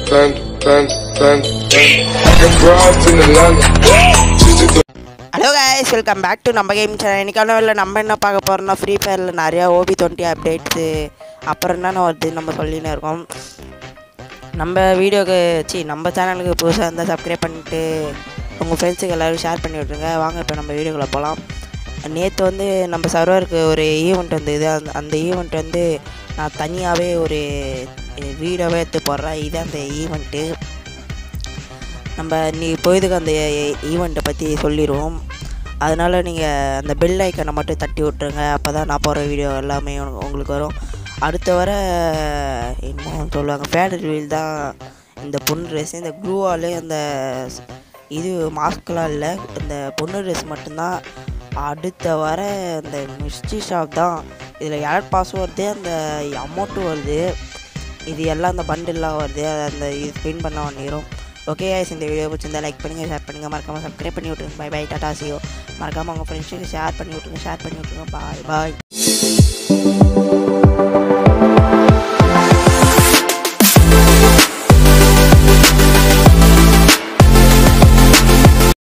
dun, dun, dun, dun. Fucking broads in Atlanta. Just to hello guys welcome back to நம்ம game channel இன்றைக்கான வேலை நம்ம என்ன பார்க்க போகிறோம்னா ஃப்ரீ ஃபயரில் நிறையா ஓபி டுவெண்ட்டி அப்டேட்ஸு அப்புறம் என்னென்ன வருது நம்ம சொல்லின்னு இருக்கோம் நம்ம வீடியோக்கு சி நம்ம சேனலுக்கு புதுசாக இருந்தால் சப்ஸ்கிரைப் பண்ணிட்டு உங்கள் ஃப்ரெண்ட்ஸுக்கு எல்லோரும் ஷேர் பண்ணி விட்ருங்க வாங்க இப்போ நம்ம வீடியோக்குள்ளே போகலாம் நேற்று வந்து நம்ம சர்வருக்கு ஒரு ஈவெண்ட் வந்தது அந்த அந்த ஈவெண்ட் வந்து நான் தனியாகவே ஒரு வீடியோவே எடுத்து போடுறேன் இதுதான் அந்த ஈவெண்ட்டு நம்ம நீ போயதுக்கு அந்த ஈவெண்ட்டை பற்றி சொல்லிடுவோம் அதனால் நீங்கள் அந்த பெல் ஐக்கனை மட்டும் தட்டி விட்ருங்க அப்போ தான் நான் போகிற வீடியோ எல்லாமே உனக்கு- உங்களுக்கு வரும் அடுத்த வர என்னமோ சொல்லுவாங்க ஃபேடர் வீல் தான் இந்த பொண்ணு ட்ரெஸ் இந்த க்ளூவாலே அந்த ஸ்- இது மாஸ்க்லாம் இல்லை இந்த பொண்ணு ட்ரெஸ் மட்டும்தான் அடுத்த வர இந்த மிஸ்டி ஷாப் தான் இதில் எலட் பாஸ் வருது அந்த அமௌண்ட்டும் வருது இது எல்லாம் அந்த பண்டில்லாம் வருது அது அந்த இது ஸ்பின் பண்ண பண்ணிடும் ஓகே guys இந்த வீடியோ பிடிச்சிருந்தா லைக் பண்ணுங்கள் ஷேர் பண்ணுங்கள் மறக்காமல் சப்ஸ்கிரைப் பண்ணி விட்ருங்க பை பை டாடா சியோ மறக்காமல் உங்கள் ஃப்ரெண்ட்ஸுக்கு ஷேர் பண்ணி விட்ருங்க ஷேர் பண்ணி விட்ருங்க பாய் பாய்